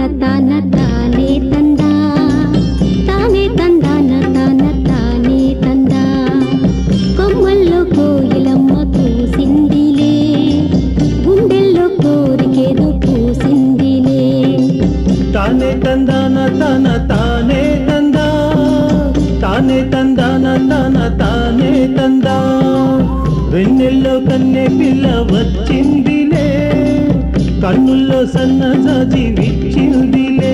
తాన తానే తందా తానే తందాన తాన తానే తందా కొమ్మల్లో కోయిలమ్మ కూసిందిలే గుండెల్లో కోరికేదో పూసిందిలే తానే తందాన తన తానే తందా తానే తందాన తన తానే తందా వెన్నెల్లో కన్నె పిల్ల వచ్చిందిలే కన్నుల్లో సన్న జాజి విచ్చిందిలే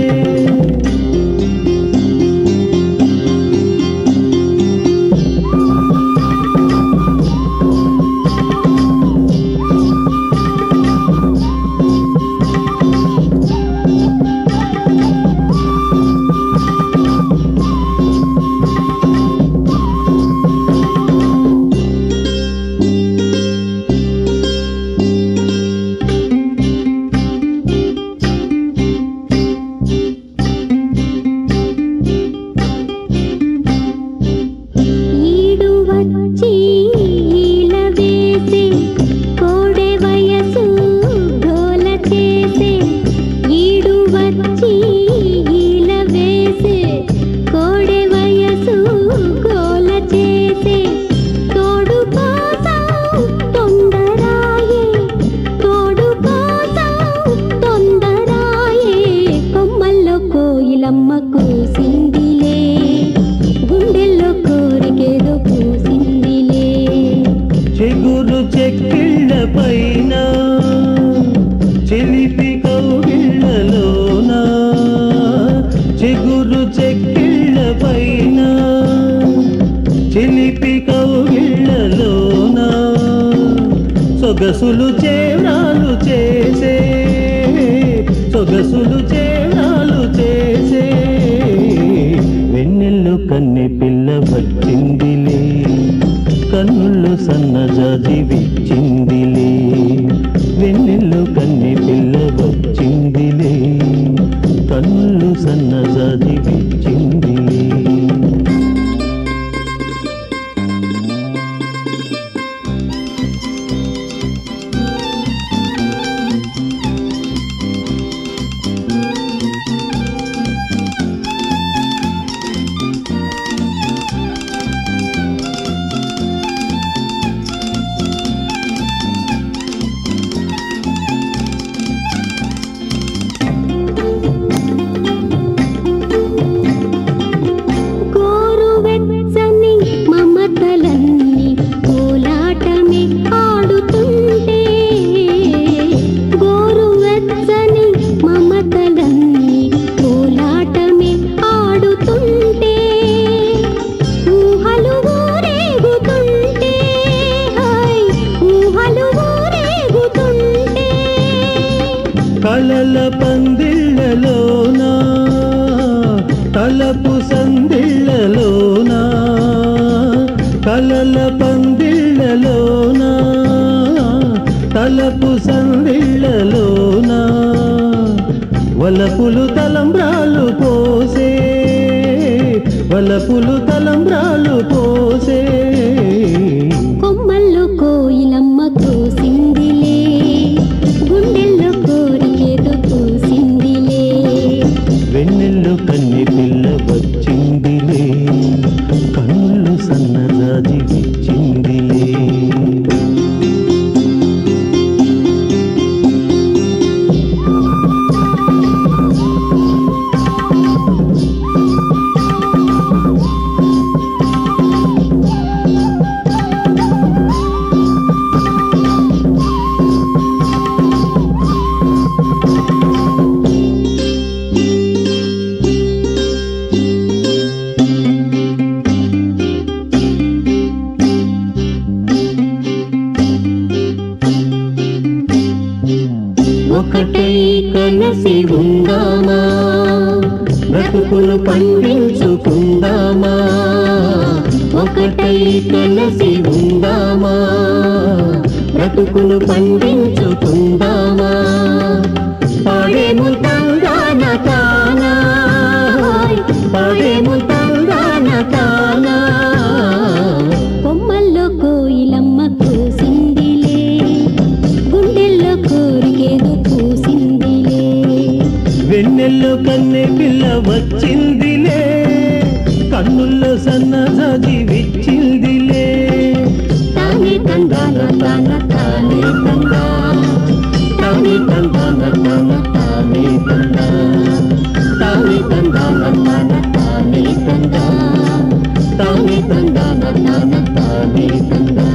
ఈడు వచ్చి ఈల వేసే కోడె వయసు గోల చేసే ఈడు వచ్చి ఈల వేసే కోడె వయసు గోల చేసే తోడు కోసం తొందరాయే తోడు కోసం తొందరాయే కొమ్మల్లో కోయిలమ్మ కూసిందిలే గుండెల్లో కోరికేదో పూసిందిలే చెగురు చెక్కిళ్ళ పైన చెలిపి కౌగిళ్ళలోన చెగురు చెక్కిళ్ళ పైన చెలిపి కౌగిళ్ళలోన సొగసులు చేరాలు చేసే సొగసులు చేరాలు చేసే వెన్నెల్లు కన్నె పిల్ల వచ్చిందిలే కన్నుల్లో సన్నజాజి విచ్చిందిలే వెన్నెల్లు కన్నె పిల్ల వచ్చిందిలే కన్నులు సన్నజాజి విచ్చిందిలే గోరువెచ్చని మమతలన్నీ కోలాటమే ఆడుతుంటే గోరువెచ్చని మమతలన్నీ కోలాటమే ఆడుతుంటే ఊహలు ఊరేగుతుంటే హాయ్ ఊహలు ఊరేగుతుంటే కలల పందిళ్ళలోన తలపు సందిళ్ళలోన కలల పందిళ్ళలోన తలపు సందిళ్ళలోన వలపులు తలంబ్రాలు పోసే వలపులు తలంబ్రాలు పోసే కొమ్మల్లో కోయిలమ్మ కూసిందిలే గుండెల్లో కోరికేదో పూసిందిలే వెన్నెల్లో కన్నె పిల్ల వచ్చిందిలే కన్నులు సన్నజాజి విచ్చిందిలే ఒకటై కలసి ఉందామా బ్రతుకులు పండించుకుందామా ఒకటై కలసి ఉందామా బ్రతుకులు పండించుకుందామా పాడేము తందాన తానా పాడేము తందాన తానా కొమ్మల్లో కోయిలమ్మ కూసిందిలే గుండెల్లో కోరికేదో పూసిందిలే వెన్నె వెన్నెల్లో కన్నె పిల్ల వచ్చిందిలే కన్నుల్లో సన్నజాజి విచ్చిందిలే తానే తందాన తాన తానే తందా తానే తందాన తాన తానే తందా తానే తందాన తాన తానే తందా తానే తందాన తాన తానే తందా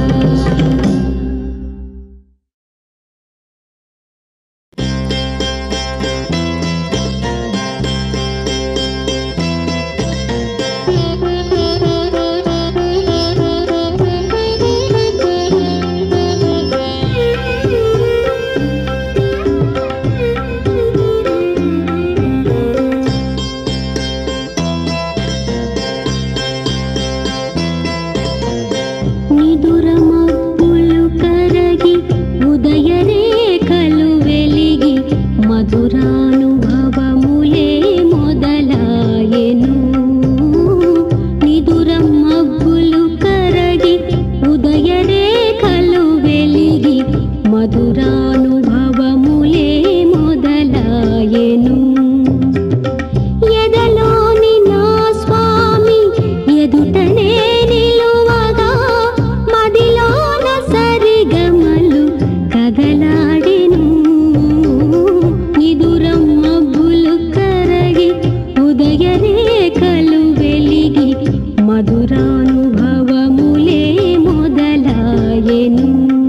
నిదుర మబ్బులు కరగి ఉదయ రేఖలు వెలిగి మధురానుభవములే మొదలాయెను నిదుర మబ్బులు కరగి ఉదయ రేఖలు వెలిగి మధురానుభవములే మొదలాయెను ఎదలోని నా స్వామి ఎదుటనే నిలువగా మదిలోన సరిగమలు కదలాడెను నిదురం మబ్బులు కరగి ఉదయ రేఖలు వెలిగి మధురానుభవములే మొదలాయెను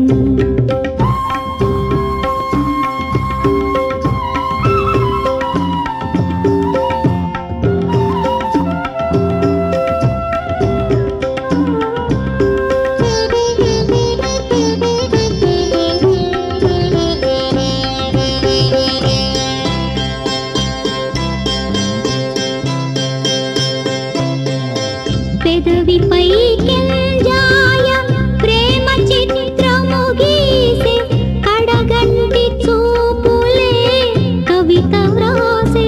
పెదవిపై కెంజాయ ప్రేమ చిత్రము గీసే కడగంటి చూపులే కవిత వ్రాసే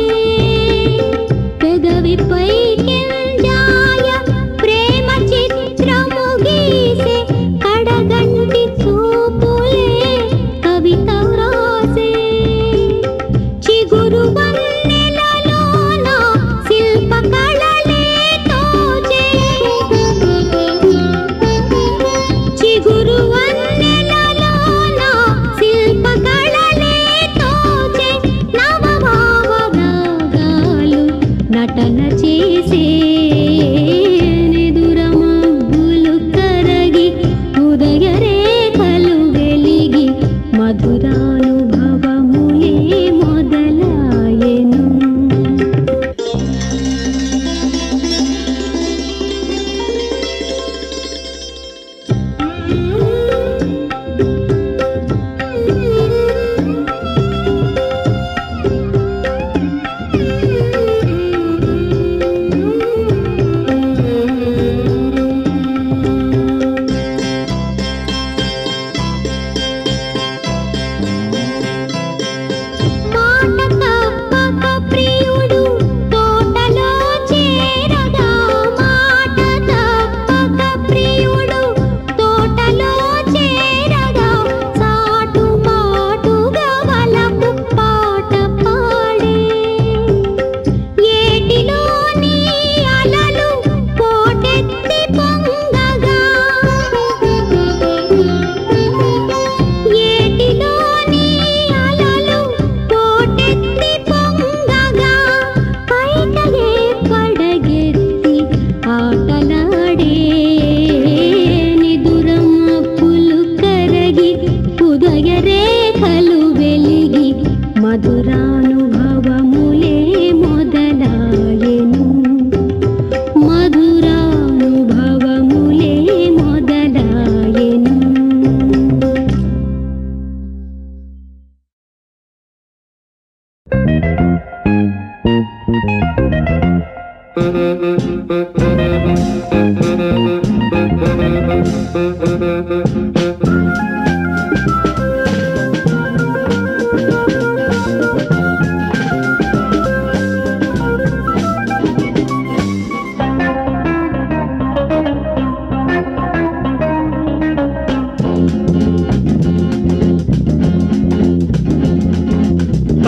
పెదవిపై కెంజాయ ప్రేమ చిత్రము గీసే కడగంటి చూపులే కవిత వ్రాసే చిగురు వన్నెలలోన శిల్పకళలే తోచే చిగురు వన్నెలలోన శిల్పకళలే తోచే నవభావగాలు నటన చేసే నిదుర మబ్బులు కరగి ఉదయ రేఖలు వెలిగి మధురానుభవములే మొదలాయెను మాట తప్పక ప్రియుడు తోటలో చేరగా మాట తప్పక ప్రియుడు తోటలో చేరగా సాటు మాటుగా వలపు పాట పాడే ఏటిలోని అలలు పోటెత్తి పొంగగా ఏటిలోని అలలు పోటెత్తి పొంగగా పైటగే పడగెత్తి ఆటలాడే నిదురం అప్పులు కరగి ఉదయ రేఖలు వెలిగి మధురానుభవములే మొదలాయెను మధురానుభవములే మొదలాయెను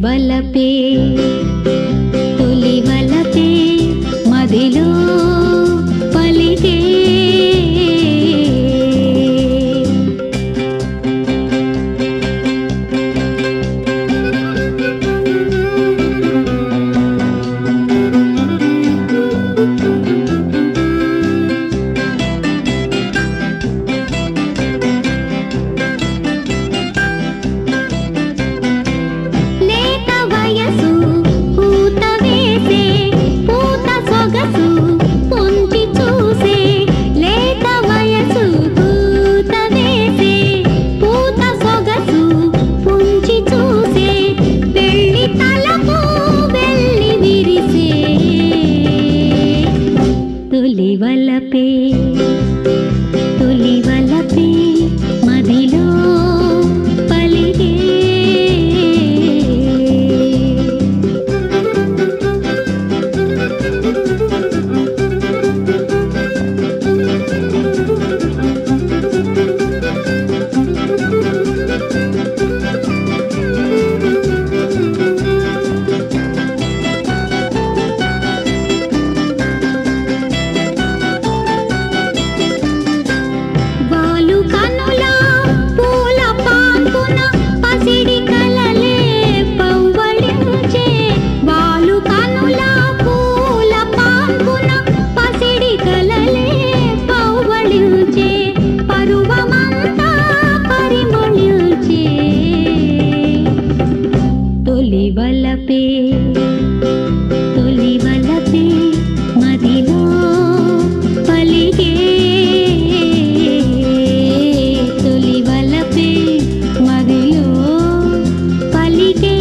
వలపే తొలి వలపే మదిలో పలికే లేత వయసు పూత వేసే పూత సొగసు పొంచి చూసే లేత వయసు పూత వేసే పూత సొగసు పొంచి చూసే వెళ్ళి తలకు వెళ్ళి విరిసే తొలి వలపే తొలి వలపే మదిలో పలిగే వాలు కనుల పూల పాన్పున పసిడి కలలే పవ్వళించే వాలు కనుల పూల పాన్పున పసిడి కలలే పవ్వళించే పరువమంతా పరిమళించే తొలి వలపే తొలి వలపే మదిలో పలిగే తొలి వలపే మదిలో పలిగే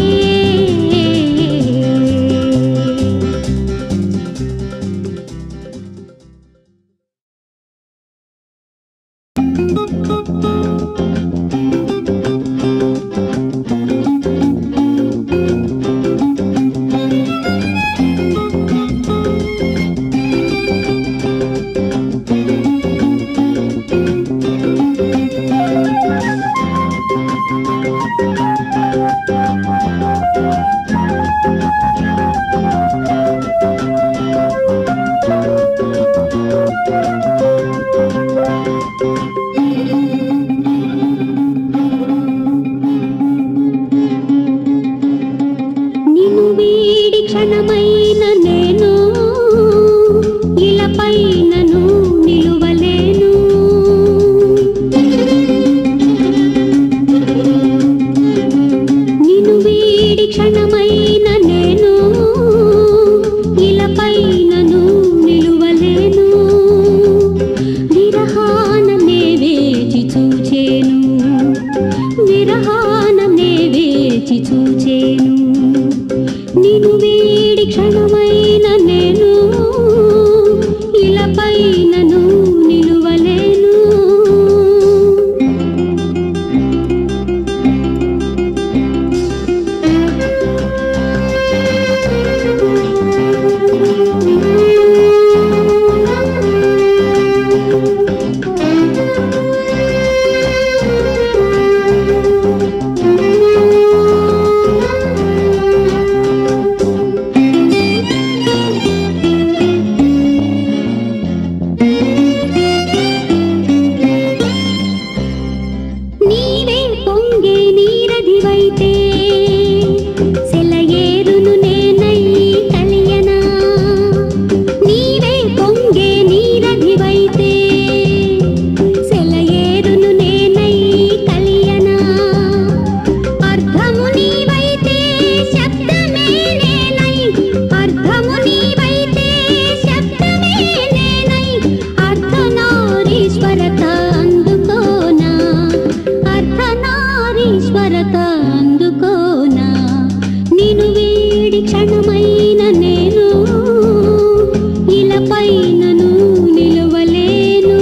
నిన్ను వీడి క్షణమైన నేను ఇలపైనను నిలువలేను నిన్ను వీడి క్షణమైన నేను ఇలపైనను నిలువలేను విరహాననే వేచి చూచేను విరహాననే వేచి చూచేను నిన్ను వీడి క్షణమైన నేను ఇలపైనను నిలువలేను నీవే పొంగే నీరదివైతే సెలయేరును నేనై కలియనా నీవే పొంగే నీరదివైతే సెలయేరును నేనై కలియనా అర్థము నీవైతే శబ్దమే నేనై అర్థము నీవైతే శబ్దమే నేనై అర్ధనారీశ్వరత అందుకోనా అర్ధనారీశ్వరత అందుకోనా నిన్ను వీడి క్షణమైన నేను ఇలపైనను నిలువలేను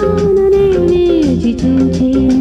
నేనేచి చూచేను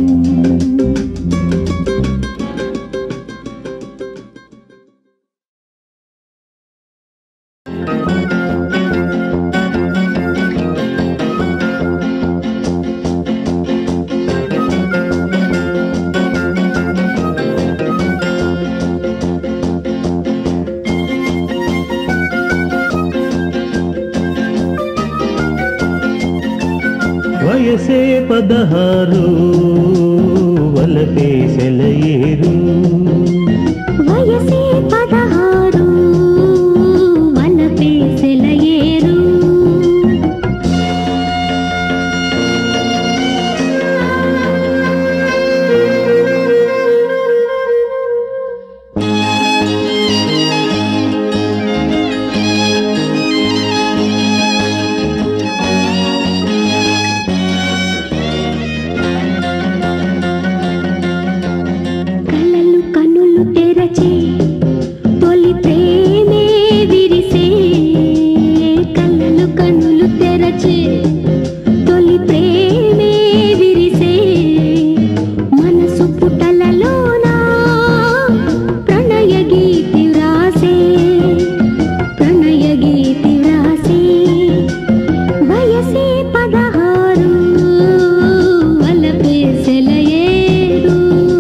వయసే పదహారు వలపే సెలయేరు వయసే పదహారు వలపే సెలయేరు కలలు కన్నులు తెరచే తొలి ప్రేమే విరిసే కలలు కన్నులు తెరచే తొలి ప్రేమే విరిసే మనసు పుటలలోన ప్రణయ గీతి వ్రాసే ప్రణయ గీతి వ్రాసే వయసే పదహారు వలపే సెలయేరు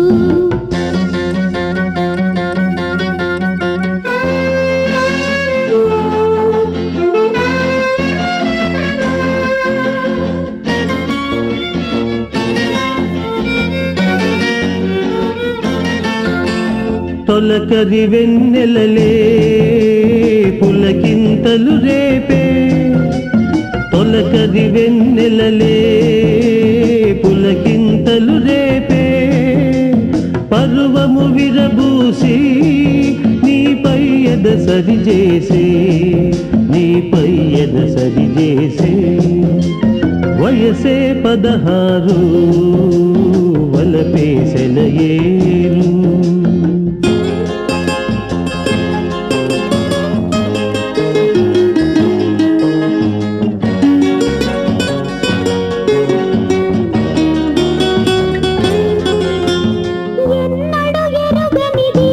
తొలకరి వెన్నెలలే పులకింతలు రేపే తొలకరి వెన్నెలలే పులకింతలు రేపే పర్వము విరబూసి నీపై ఎద సరి చేసే నీపై ఎద సరి చేసే వయసే పదహారు వలపే సెలయేరు ఎన్నడు ఎరుగనిది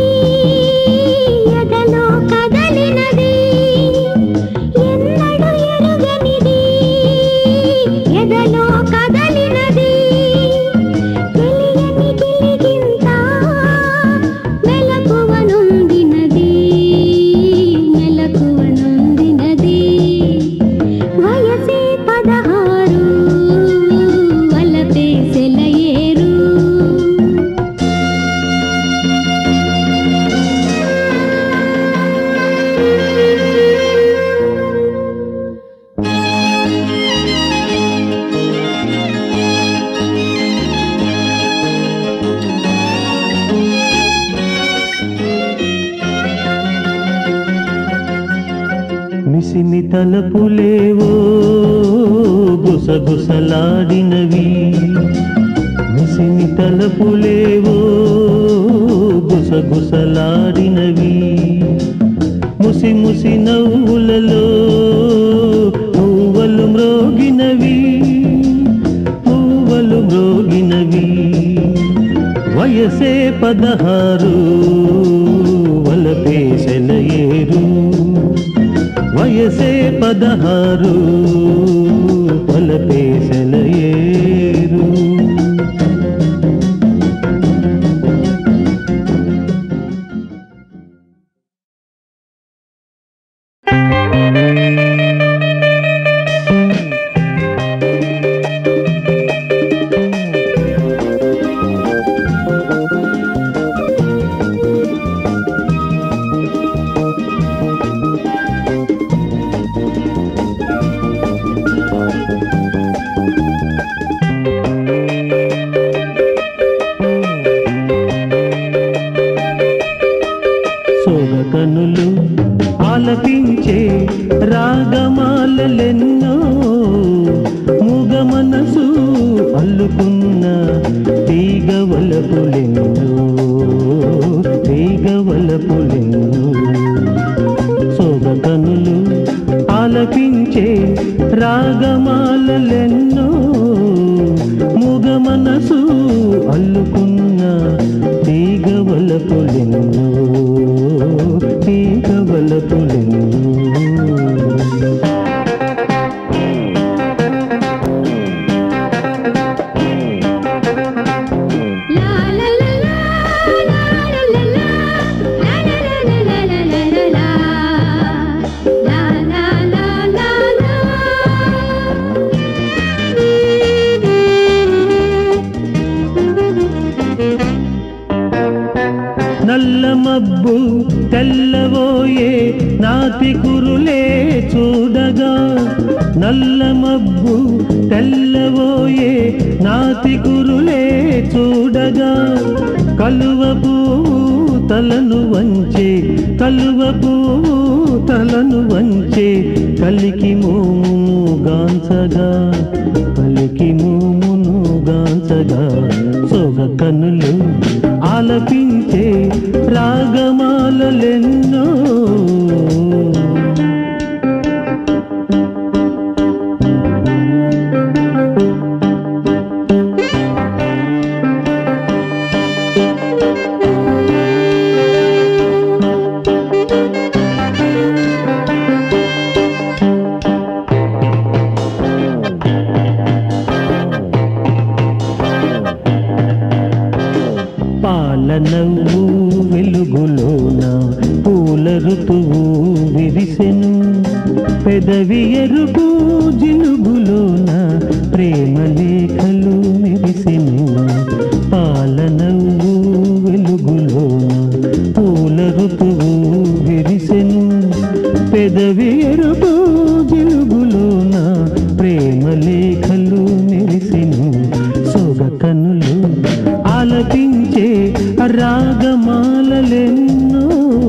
ఎదలో కదలినది ఎన్నడు ఎరుగనిది ఎదలో కదలినది తెలియని గిలిగింత మెలకువనుందినది మెలకువనుందినది వయసే పదహారు వలపే సెలయేరు మిసిమి తలపులేవో గుసగుసలాడినవి మిసిమి తలపులేవో గుసగుసలాడినవి ముసి ముసి నవ్వులలో పువ్వలు మ్రోగినవి పువ్వలు మ్రోగినవి వయసే పదహారు వలపే సెలయేరు వయసే పదహారు వలపే సెలయేరు సోగ కనులు ఆలపించే రాగమాలెన్నో మూగ మనసు అల్లుకున్న తీగవలపులెన్నో తీగవలపులెన్నో సోగ కనులు ఆలపించే రాగమాలెన్నో మబ్బు తెల్లవోయే నాతి కురులే చూడగా నల్ల మబ్బు తెల్లవోయే నాతి కురులే చూడగా కలువ పువ్వు తలను వంచే కలువ పువ్వు తలను వంచే కలికి మోమును గాంచగా కలికి మోమును గాంచగా సొగ కనులు ఆలపించే రాగమాలలెన్నో పాలనవ్వు వెలుగులోన పూల ఋతువు విరిసెను పెదవి ఎరుపు జిలుగులోన ప్రేమ లేఖలు మెరిసెను పాలనవ్వు వెలుగులోన పూల ఋతువు విరిసెను పెదవి ఎరుపు జిలుగులోన ప్రేమ లేఖలు మెరిసెను సొగ కనులు ఆలపించే రాగమాలలెన్నో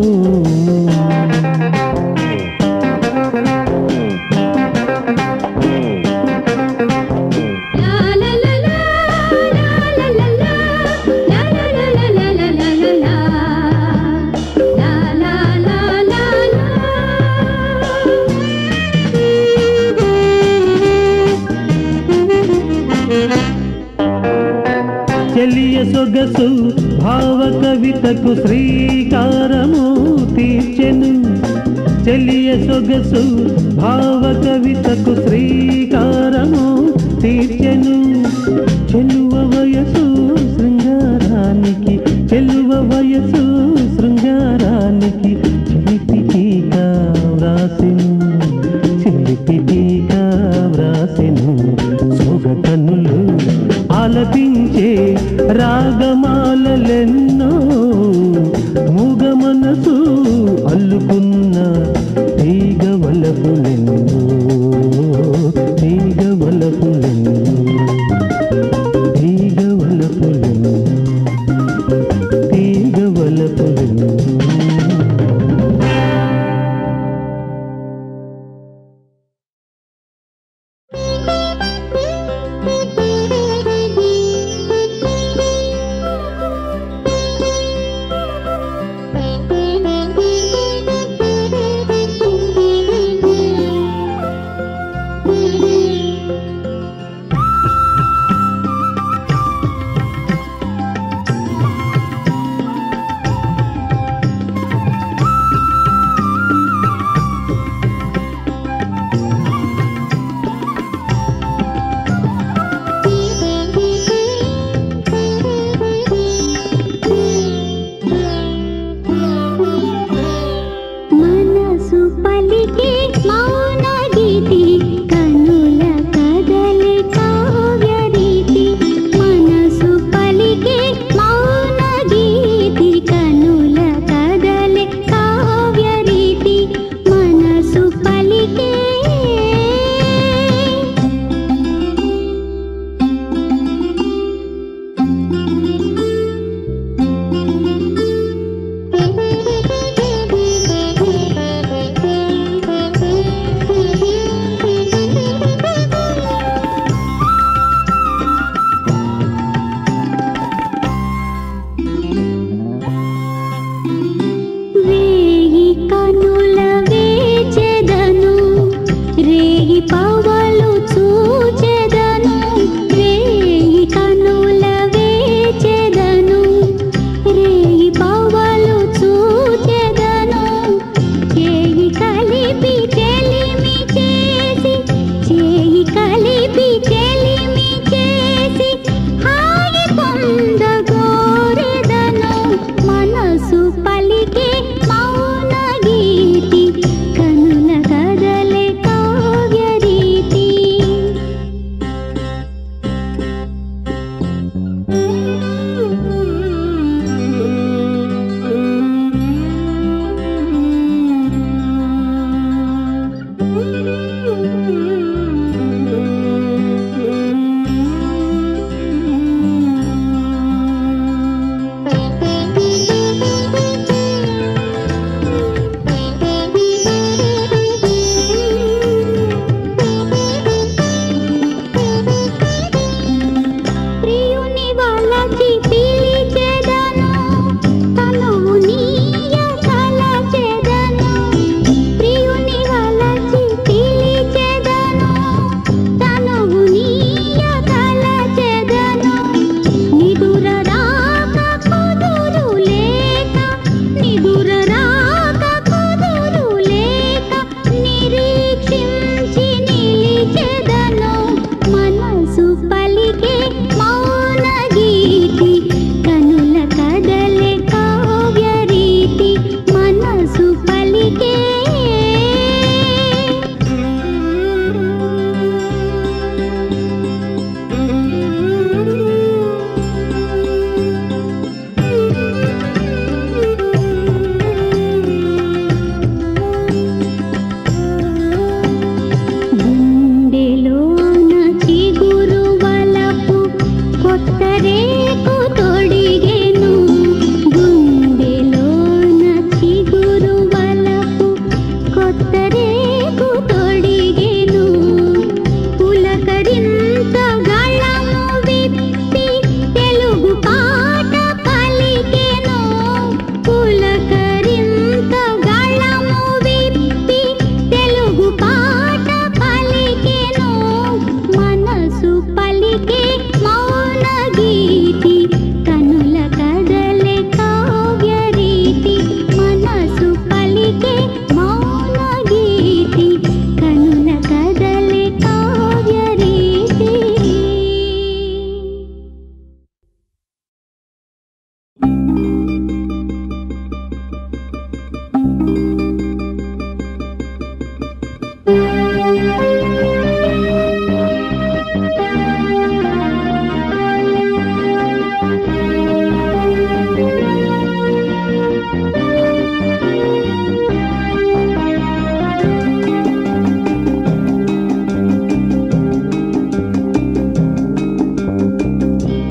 చెలియ సొగసు భావ కవితకు శ్రీకారము తీర్చెను చెలియ సొగసు భావ కవితకు శ్రీకారము తీర్చెను చెలువ వయసు శృంగారానికి చెలువ వయసు శృంగారానికి చిలిపి టీకా వ్రాసెను చిలిపి టీకా వ్రాసెను సొగ కన్నులు ఆలపించే రాగమాలలెన్నో మూగ మనసు అల్లుకున్న తీగ వలపులెన్నో తీగ వలపులెన్నో తీగ వలపులెన్నో తీగ వలపులెన్నో Thank you.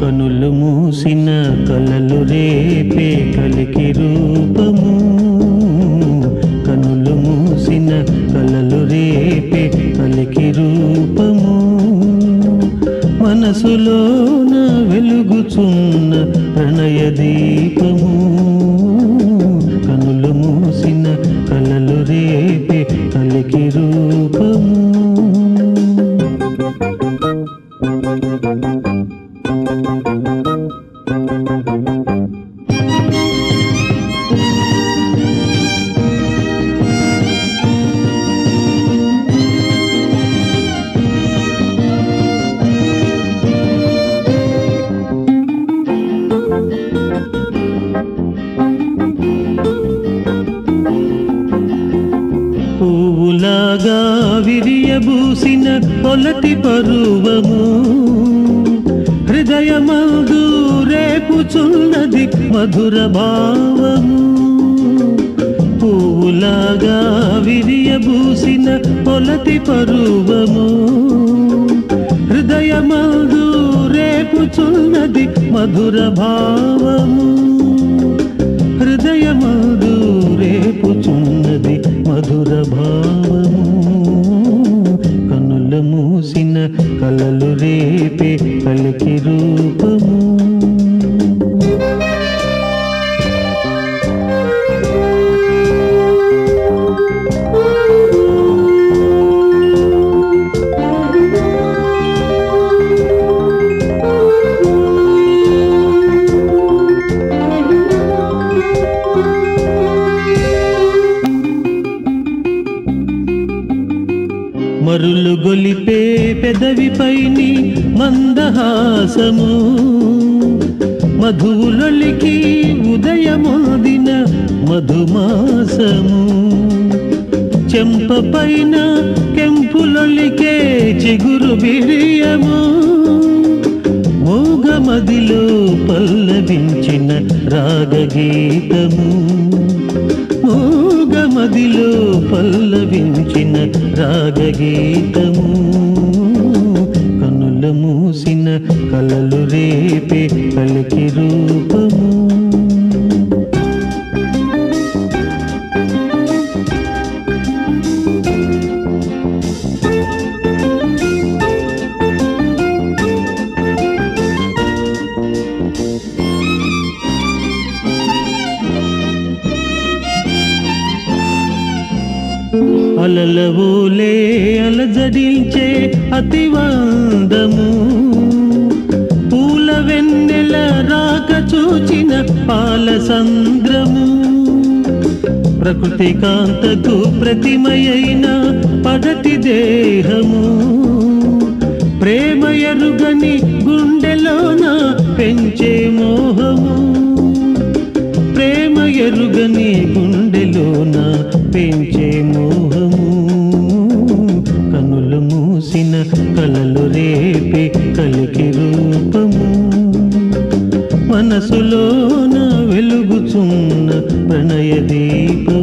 కనులు మూసిన కలలు రేపే కలికి రూపము కనులు మూసిన కలలు రేపే కలికి రూపము మనసులోన వెలుగుచున్న ప్రణయ దీపము కనులు మూసిన కలలు రేపే కలికి రూపము పువ్వులాగా విరియబూసిన పొలటి పరువము హృదయమందు రేపుచున్నది మధుర భావము పువ్వులాగా విరియబూసిన పొలటి పరువము హృదయమందు రేపుచున్నది మధుర భావము హృదయమదు రేపుచున్నది మధుర భావము కనుల మూసిన కలలు రేపే కలికి రూపము మరులు గొలిపే పెదవిపైని మందహాసము మధువులొలికి ఉదయమోదిన మధుమాసము చెంప పైన కెంపులొలికే చిగురు బిరియము మోగమదిలో పల్లవించిన రాగగీతము మోగమదిలో పల్లవించిన రాగగీతము కనుల మూసిన కలలు రేపే కలికి రూపము అలలవోలే అలజడించే అతివాందము పూల వెన్నెల రాక చూచిన పాల సంద్రము ప్రకృతి కాంతకు ప్రతిమయైన పడటి దేహము ప్రేమ ఎరుగని గుండెలోన పెంచే మోహము ప్రేమ ఎరుగని గుండెలోన పెంచే మోహము కనులు మూసిన కలలు రేపే కలికి రూపము మనసులోన వెలుగుచున్న ప్రణయ దీపము